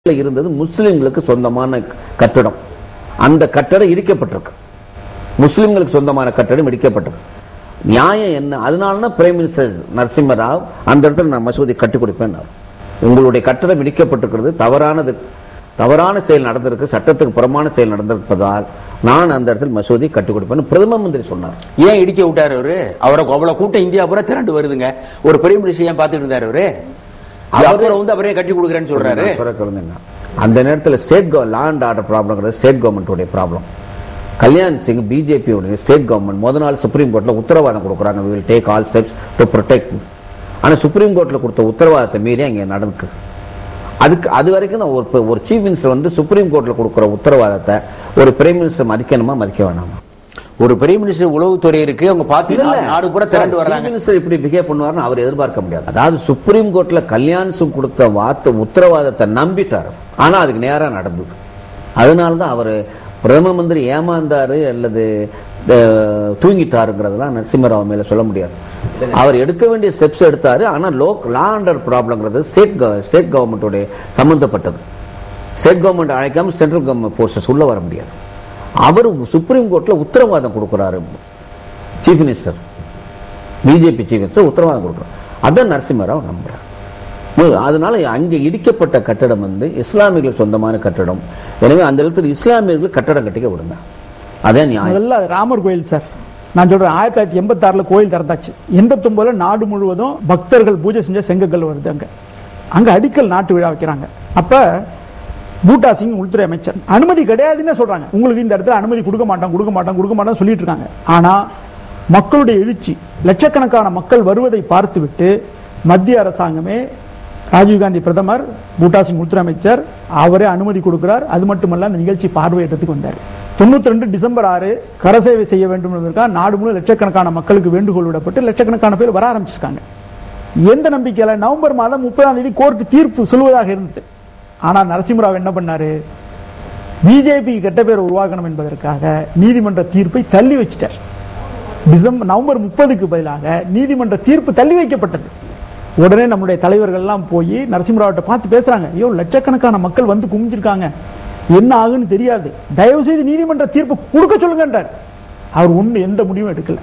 இருந்தது முஸ்லிம்களுக்கு சொந்தமான கட்டடம் அந்த கட்டடம் இடிக்கப்பட்டிருக்கு முஸ்லிம்களுக்கு சொந்தமான கட்டடம் இடிக்கப்பட்டிருக்கு நியாயம் என்ன அதனாலதான் பிரைம் மினிஸ்டர் நரசிம்மராவ் அந்த இடத்துல நான் மசூதி கட்டி கொடுப்பேன் உங்களுடைய கட்டடம் இடிக்கப்பட்டிருக்கிறது தவறானது தவறான செயல் நடந்திருக்கு சட்டத்துக்கு புறமான செயல் நடந்திருப்பதால் நான் அந்த இடத்துல மசூதி கட்டி கொடுப்பேன் பிரதம மந்திரி சொன்னார் ஏன் இடிக்க விட்டாரு அவரு அவரை அவ்வளவு கூட்டம் இந்தியா பூரா திரண்டு வருதுங்க ஒரு பெரிய மினிஸ்டர் ஏன் பாத்துட்டு இருந்தாரு அவரு அவரு- அப்புறம் வந்து அவரே கட்டி கொடுக்குறேன்னு சொல்றாரு நான் சொல்ல குழந்தைங்க. அந்த நேரத்தில் ஸ்டேட் லா அண்ட் ஆர்டர் ப்ராப்ளம்ங்கிறது ஸ்டேட் கவர்மெண்ட்டுடைய ப்ராப்ளம் கல்யாண் சிங் பிஜேபியுடைய ஸ்டேட் கவர்மெண்ட் முத நாள் சுப்ரீம் கோர்ட்ல உத்தரவாதம் கொடுக்குறாங்க will take all steps to protect ஆனா சுப்ரீம் கோர்ட்ல கொடுத்த உத்தரவாதத்தை மீறி அங்க நடக்குது அதுக்கு அது வரைக்கும் நான் ஒரு ஒரு சீஃப் மினிஸ்டர் வந்து சுப்ரீம் கோர்ட்ல கொடுக்குற உத்தரவாதத்தை ஒரு பிரைம் மினிஸ்டர் மதிக்கணுமா மதிக்க வேணாமா ஒரு பெரிய மினிஸ்டர் உளவுத்துறை இருக்கு அவங்க பாத்து இல்ல. நாடு பூரா திரண்டு சார், வர்றாங்க chief minister இப்படி பிஹேவ் பண்ணுவார்னு அவர் எதிர்பார்க்க முடியாது அதாவது சுப்ரீம் கோர்ட்ல கல்யாண் சிங் கொடுத்த வார்த்தை உத்தரவாதத்தை நம்பிட்டாரு ஆனா அதுக்கு நேரா நடந்தது அதனால தான் அவர் பிரதம மந்திரி ஏமாந்தாரு அல்லது அஹ், தூங்கிட்டாருங்கிறதெல்லாம் நரசிம்மராவ் மேல சொல்ல முடியாது அவர் எடுக்க வேண்டிய ஸ்டெப்ஸ் எடுத்தாரு ஆனா லோக் லா அண்டர் ப்ராப்ளம்ங்கிறது ஸ்டேட் ஸ்டேட் கவர்மெண்ட்டுடைய சம்பந்தப்பட்டது ஸ்டேட் கவர்மெண்ட் அழைக்காம சென்ட்ரல் கவர்மெண்ட் போர்சஸ் உள்ள வர முடியாது அவர் சுப்ரீம் கோர்ட்ல உத்தரவாதம் கொடுக்கிறாரு chief minister BJP chief minister உத்தரவாதம் கொடுக்குறாரு அதான் நரசிம்மராவ் நம்புறார் மு- அதனால அங்கே இடிக்கப்பட்ட கட்டடம் வந்து இஸ்லாமியர்கள் சொந்தமான கட்டடம் எனவே அந்த இடத்துல இஸ்லாமியர்கள் கட்டடம் கட்டிக்க விடுங்க அதே நியாயம் முதல்ல அது ராமர் கோயில் சார் நான் சொல்றேன் ஆயிரத்தி தொள்ளாயிரத்தி எண்பத்தி ஆறுல கோயில் திறந்தாச்சு எண்பத்தொன்பதுல நாடு முழுவதும் பக்தர்கள் பூஜை செஞ்ச செங்கக்கல் வருது அங்க அங்க அடிக்கல் நாட்டு விழா வைக்கிறாங்க அப்ப பூட்டா சிங் உள்துறை அமைச்சர் அனுமதி கிடையாதுன்னு சொல்றாங்க உங்களுக்கு இந்த இடத்துல அனுமதி கொடுக்க மாட்டோம் கொடுக்க மாட்டோம் கொடுக்க மாட்டோம் சொல்லிட்டு இருக்காங்க ஆனா மக்களுடைய எழுச்சி லட்சக்கணக்கான மக்கள் வருவதை பார்த்துவிட்டு மத்திய அரசாங்கமே ராஜீவ்காந்தி பிரதமர் பூட்டா சிங் உள்துறை அமைச்சர் அவரே அனுமதி கொடுக்கிறார் அது மட்டுமல்ல அந்த நிகழ்ச்சி பார்வையிடத்துக்கு வந்தார் தொண்ணூத்தி ரெண்டு டிசம்பர் ஆறு கரசேவை செய்ய வேண்டும் என்பதற்காக நாடு முழு லட்சக்கணக்கான மக்களுக்கு வேண்டுகோள் விடப்பட்டு லட்சக்கணக்கான பேர் வர ஆரம்பிச்சிருக்காங்க எந்த நம்பிக்கையில நவம்பர் மாதம் முப்பதாம் தேதி கோர்ட் தீர்ப்பு சொல்வதாக இருந்தது ஆனா நரசிம்மராவ் என்ன பண்ணாரு பிஜேபி கெட்ட பேர் உருவாக்கணும் என்பதற்காக நீதிமன்ற தீர்ப்பை தள்ளி வச்சிட்டார் டிசம்பர் நவம்பர் முப்பதுக்கு பதிலாக நீதிமன்ற தீர்ப்பு தள்ளி வைக்கப்பட்டது உடனே நம்முடைய தலைவர்கள் எல்லாம் போய் நரசிம்மராவ்ட்ட பார்த்து பேசுறாங்க ஐயோ லட்சக்கணக்கான மக்கள் வந்து குமிஞ்சிருக்காங்க என்ன ஆகுன்னு தெரியாது தயவு செய்து நீதிமன்ற தீர்ப்பு கொடுக்க சொல்லுங்கன்றார் அவர் ஒண்ணு எந்த முடிவும் எடுக்கல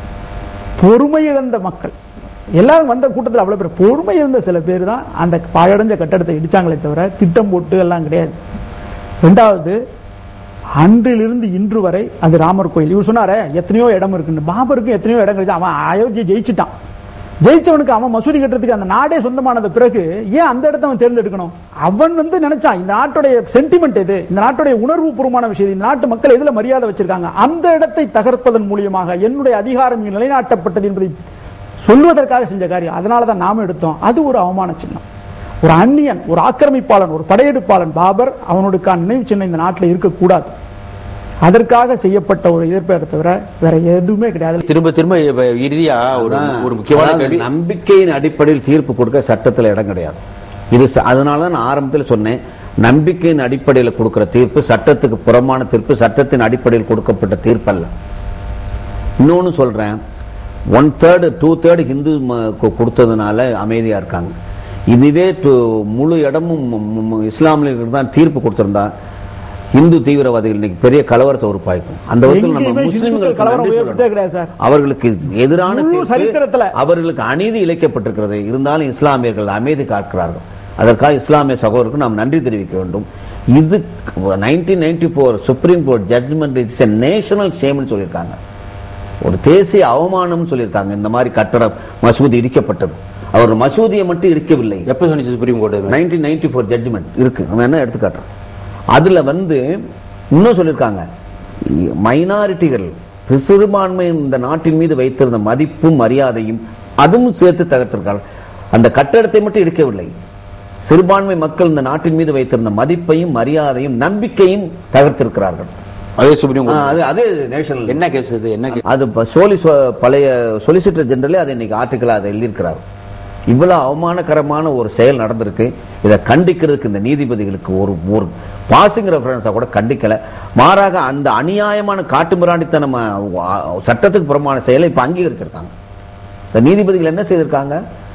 பொறுமை இழந்த மக்கள் எல்லாரும் வந்த கூட்டத்தில் அவ்வளவு பேர் பொறுமை இருந்த சில பேர் தான் அந்த பாழடைஞ்ச கட்டடத்தை இடிச்சாங்களே தவிர திட்டம் போட்டு எல்லாம் கிடையாது ரெண்டாவது அன்றிலிருந்து இன்று வரை அது ராமர் கோயில் இவர் சொன்னாரே எத்தனையோ இடம் இருக்குன்னு பாபருக்கு எத்தனையோ இடம் கிடைச்சு அவன் அயோத்தியை ஜெயிச்சிட்டான் ஜெயிச்சவனுக்கு அவன் மசூதி கட்டுறதுக்கு அந்த நாடே சொந்தமானது பிறகு ஏன் அந்த இடத்தை அவன் தேர்ந்தெடுக்கணும் அவன் வந்து நினைச்சான் இந்த நாட்டுடைய சென்டிமெண்ட் இது இந்த நாட்டுடைய உணர்வு பூர்வமான விஷயம் இந்த நாட்டு மக்கள் எதுல மரியாதை வச்சிருக்காங்க அந்த இடத்தை தகர்ப்பதன் மூலியமாக என்னுடைய அதிகாரம் இங்கு நிலைநாட்டப்பட்டது என்பதை சொல்வதற்காக செஞ்ச காரியம் அதனாலதான் நாம எடுத்தோம் அது ஒரு அவமான சின்னம் ஒரு அந்நியன் ஒரு ஆக்கிரமிப்பாளன் ஒரு படையெடுப்பாளன் பாபர் அவனுக்கான நினைவு சின்னம் இந்த நாட்டில் இருக்கக்கூடாது அதற்காக செய்யப்பட்ட ஒரு எதிர்ப்பை தவிர வேற எதுவுமே கிடையாது திரும்ப திரும்ப இப்ப இறுதியா ஒரு அதான். ஒரு முக்கியமான அதாவது கேள்வி நம்பிக்கையின் அடிப்படையில் தீர்ப்பு கொடுக்க சட்டத்துல இடம் கிடையாது இது ச- அதனால தான் நான் ஆரம்பத்தில் சொன்னேன் நம்பிக்கையின் அடிப்படையில் கொடுக்கிற தீர்ப்பு சட்டத்துக்கு புறமான தீர்ப்பு சட்டத்தின் அடிப்படையில் கொடுக்கப்பட்ட தீர்ப்பு அல்ல இன்னொன்னு சொல்றேன் one third two third Hindu ம- கு- கொடுத்ததுனால அமைதியா இருக்காங்க இதுவே டு- முழு இடமும் மு- மு- மு- இஸ்லாமியர்களுக்கு தான் தீர்ப்பு கொடுத்திருந்தா இந்து தீவிரவாதிகள் இன்னைக்கு பெரிய கலவரத்தை உருப்பாய்க்கும் அந்த விதத்தில் நம்ம எங்கேயுமே இந்துக்கள் முஸ்லிம்களுக்கு கலவரம் நன்றி உயர்த்தே சொல்லணும். கிடையாது சார் அவர்களுக்கு எதிரான முழு தீர்ப்பு, சரித்திரத்துல. அவர்களுக்கு அநீதி இழைக்கப்பட்டிருக்கிறது இருந்தாலும் இஸ்லாமியர்கள் அமைதி காக்கிறார்கள் அதற்காக இஸ்லாமிய சகோதரருக்கு நாம் நன்றி தெரிவிக்க வேண்டும் இது nineteen ninety four supreme court judgement it's a national ஷேம்னு சொல்லியிருக்காங்க ஒரு தேசிய அவமானம்னு சொல்லியிருக்காங்க இந்த மாதிரி கட்டடம் மசூதி இடிக்கப்பட்டது அவர் மசூதியை மட்டும் இடிக்கவில்லை எப்ப சொன்னிச்சு supreme court nineteen ninety four judgement இருக்கு நம்ம என்ன எடுத்துக்காட்டுறோம் அதுல வந்து இன்னும் சொல்லியிருக்காங்க மைனாரிட்டிகள் சிறுபான்மை இந்த நாட்டின் மீது வைத்திருந்த மதிப்பும் மரியாதையும் அதுவும் சேர்த்து தகர்த்திருக்காங்க அந்த கட்டடத்தை மட்டும் இடிக்கவில்லை சிறுபான்மை மக்கள் இந்த நாட்டின் மீது வைத்திருந்த மதிப்பையும் மரியாதையும் நம்பிக்கையும் தகர்த்திருக்கிறார்கள் அதே சுப்ரீம் ஆ, கோர்ட் அது அதே நேஷனல் என்ன கேஸ் இது என்ன case? அது ப- சோலி சொ- பழைய சொலிசிட்டர் ஜெனரலே அது இன்னைக்கு ஆர்டிக்கலா அதை எழுதியிருக்கிறார் இவ்வளவு அவமானகரமான ஒரு செயல் நடந்திருக்கு இதை கண்டிக்கிறதுக்கு இந்த நீதிபதிகளுக்கு ஒரு ஒரு பாசிங் ரெஃபரன்ஸா கூட கண்டிக்கல மாறாக அந்த அநியாயமான காட்டுமிராண்டித்தனம் அஹ், சட்டத்துக்கு புறமான செயலை இப்ப அங்கீகரிச்சிருக்காங்க இந்த நீதிபதிகள் என்ன செய்திருக்காங்க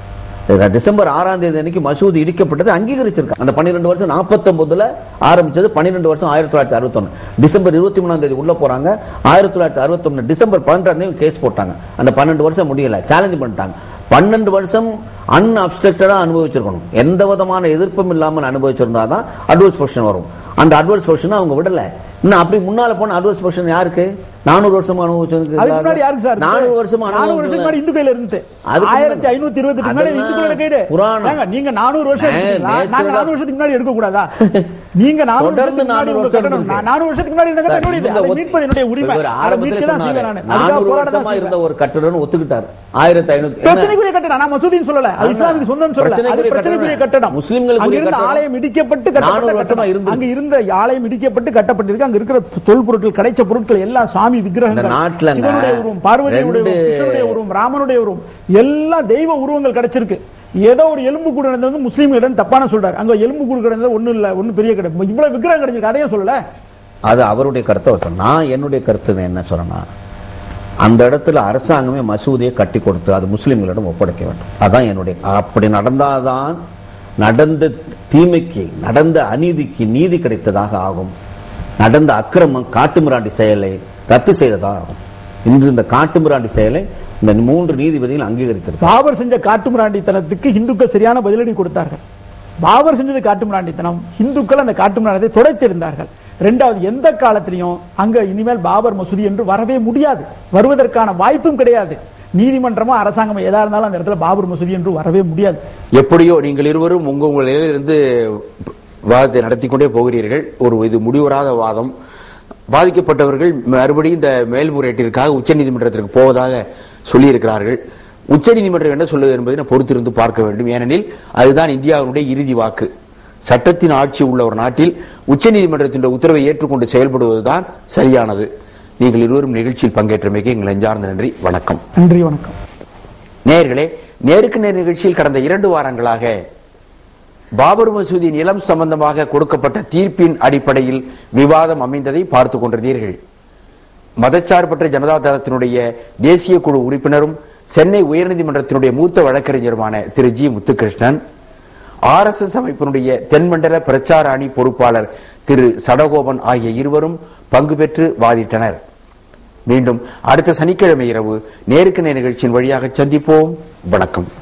டிசம்பர் ஆறாம் தேதி அன்னைக்கு மசூதி இடிக்கப்பட்டது அங்கீகரிச்சிருக்காங்க அந்த பன்னிரெண்டு வருஷம் 49 ஆரம்பிச்சது பன்னிரெண்டு வருஷம் ஆயிரத்தி தொள்ளாயிரத்தி அறுபத்தொன்னு டிசம்பர் இருபத்தி மூணாம் தேதி உள்ள போறாங்க ஆயிரத்தி தொள்ளாயிரத்தி அறுபத்தொன்னு டிசம்பர் பன்னெண்டாம் தேதி கேஸ் போட்டாங்க அந்த பன்னெண்டு வருஷம் முடியல சேலஞ்ச் பண்ணிட்டாங்க பன்னெண்டு வருஷம் அன்அப்ஸ்ட்ரக்டடா அனுபவிச்சிருக்கணும் எந்த விதமான எதிர்ப்பும் இல்லாமல் அனுபவிச்சிருந்தா தான் அட்வர்ஸ் பொசிஷன் வரும் அந்த அட்வர்ஸ் பொசிஷன் அவங்க விடல இன்னும் அப்படி முன்னால போன அட்வர்ஸ் பொசிஷன் யாருக்கு நானூறு வருஷம் அதுக்கு முன்னாடி யாருக்கு சார் அனுபவிச்சிருக்கு நானூறு வருஷம் நானூறு வருஷம் முன்னாடி இந்து கையில இருந்து அதுக்கு முன்னாடி- ஆயிரத்தி ஐநூத்தி இருபத்தி முன்னாடி அதெல்லாம் இந்து கையில கைடு புராணம். ஏங்க, நீங்க நானூறு வருஷம் ஏ, எடுத்துட்டீங்களா? நாங்க நேச்சுரலா- நானூறு வருஷத்துக்கு முன்னாடி எடுக்க கூடாதா நீங்க நானூறு தொடர்ந்து வருஷத்துக்கு முன்னாடி நானூறு உங்க வருஷம் கட்டணம். இருக்கு. நான் நானூறு வருஷத்துக்கு முன்னாடி இருந்த சார், கட்டணம் இது. இவங்க அதை ஒத்து- மீட்பது என்னுடைய உரிமை இவர் அதை ஆரம்பத்திலே மீட்க தான் சொன்னாரு. செய்வேன் நானு. அதுக்காக நானூறு போராட தான் வருஷமா இருந்த செய்வேன். ஒரு கட்டடம் ஒத்துக்கிட்டார் ஆயிரத்தி ஐநூத்தி என்ன? பிரச்சனைக்குரிய கட்டடம் நான் மசூதின்னு சொல்லல அது ஆமா. இஸ்லாமிக்கு சொந்தம் சொல்லல அது பிரச்சனைக்குரிய பிரச்சனைக்குரிய கட்டடம். கட்டடம் முஸ்லிம்களுக்குரிய அங்க இருந்த கட்டடம். ஆலயம் இடிக்கப்பட்டு நானூறு கட்டப்பட்ட வருஷமா கட்டடம். இருந்திருக்கு. அங்க இருந்த ஆலயம் இடிக்கப்பட்டு கட்டப்பட்டிருக்கு அங்க இருக்கிற தொல்பொருட்கள் கிடைச்ச பொருட்கள் எல்லாம் சுவாமி விக்கிரகங்கள் இந்த நாட்டுலங்க சிவனுடைய உருவம் பார்வதியுடைய உருவம் ரெண்டு- கிருஷ்ணனுடைய உருவம் ராமனுடைய உருவம் எல்லாம் தெய்வ உருவங்கள் கிடைச்சிருக்கு ஏதோ ஒரு எலும்பு கூடு நடந்தது வந்து முஸ்லீம்களிடம் தப்பான சொல்றாரு அங்க எலும்பு கூடு கிடந்தது ஒண்ணு இல்ல ஒண்ணு பெரிய கிடையாது இவ்வளவு விக்கிரகம் கிடைச்சிருக்கு அதையும் சொல்லல அது அவருடைய கருத்தை அவர் சொன்னார். நான் என்னுடைய கருத்து என்ன சொல்றேன்னா அந்த இடத்துல அரசாங்கமே மசூதியை கட்டி கொடுத்து அது முஸ்லிம்களிடம் ஒப்படைக்க வேண்டும் அதான் என்னுடைய அப்படி நடந்தாதான் நடந்த தீமைக்கு நடந்த அநீதிக்கு நீதி கிடைத்ததாக ஆகும் நடந்த அக்கிரமம் காட்டுமிராண்டி செயலை ரத்து செய்ததாக ஆகும் இன்று இந்த காட்டுமிராண்டி செயலை இந்த மூன்று நீதிபதிகள் அங்கீகரித்திருக்கிறார் பாபர் செஞ்ச காட்டுமிராண்டித்தனத்துக்கு இந்துக்கள் சரியான பதிலடி கொடுத்தார்கள் பாபர் செஞ்சது காட்டுமிராண்டித்தனம் இந்துக்கள் அந்த காட்டுமிராண்டத்தை துடைத்திருந்தார்கள் ரெண்டாவது எந்த காலத்திலையும் அங்க இனிமேல் பாபர் மசூதி என்று வரவே முடியாது வருவதற்கான வாய்ப்பும் கிடையாது நீதிமன்றமோ அரசாங்கமோ எதா இருந்தாலும் அந்த இடத்துல பாபர் மசூதி என்று வரவே முடியாது எப்படியோ நீங்கள் இருவரும் உங்க உங்க நிலையிலிருந்து வாதத்தை நடத்தி கொண்டே போகிறீர்கள் ஒரு இது முடிவராத வாதம் பாதிக்கப்பட்டவர்கள் மறுபடியும் இந்த மேல்முறையீட்டிற்காக உச்சநீதிமன்றத்திற்கு போவதாக சொல்லியிருக்கிறார்கள் உச்சநீதிமன்றம் என்ன சொல்லுது என்பதை நான் பொறுத்திருந்து பார்க்க வேண்டும் ஏனெனில் அதுதான் இந்தியாவினுடைய இறுதி வாக்கு சட்டத்தின் ஆட்சி உள்ள ஒரு நாட்டில் உச்சநீதிமன்றத்தின் உத்தரவை ஏற்றுக்கொண்டு செயல்படுவதுதான் சரியானது நீங்கள் இருவரும் நிகழ்ச்சியில் பங்கேற்றமைக்கு எங்கள் நெஞ்சார்ந்த நன்றி வணக்கம் நன்றி வணக்கம் நேயர்களே நேருக்கு நேர் நிகழ்ச்சியில் கடந்த இரண்டு வாரங்களாக பாபர் மசூதி நிலம் சம்பந்தமாக கொடுக்கப்பட்ட தீர்ப்பின் அடிப்படையில் விவாதம் அமைந்ததை பார்த்து கொண்டிருந்தீர்கள் மதச்சார்பற்ற ஜனதா தளத்தினுடைய தேசிய குழு உறுப்பினரும் சென்னை உயர்நீதிமன்றத்தினுடைய மூத்த வழக்கறிஞருமான Thiru G Muthukrishnan R S S அமைப்பினுடைய தென்மண்டல பிரச்சார அணி பொறுப்பாளர் திரு சடகோபன் ஆகிய இருவரும் பங்கு பெற்று வாதிட்டனர் மீண்டும் அடுத்த சனிக்கிழமை இரவு நேருக்கு நேர் நிகழ்ச்சியின் வழியாக சந்திப்போம் வணக்கம்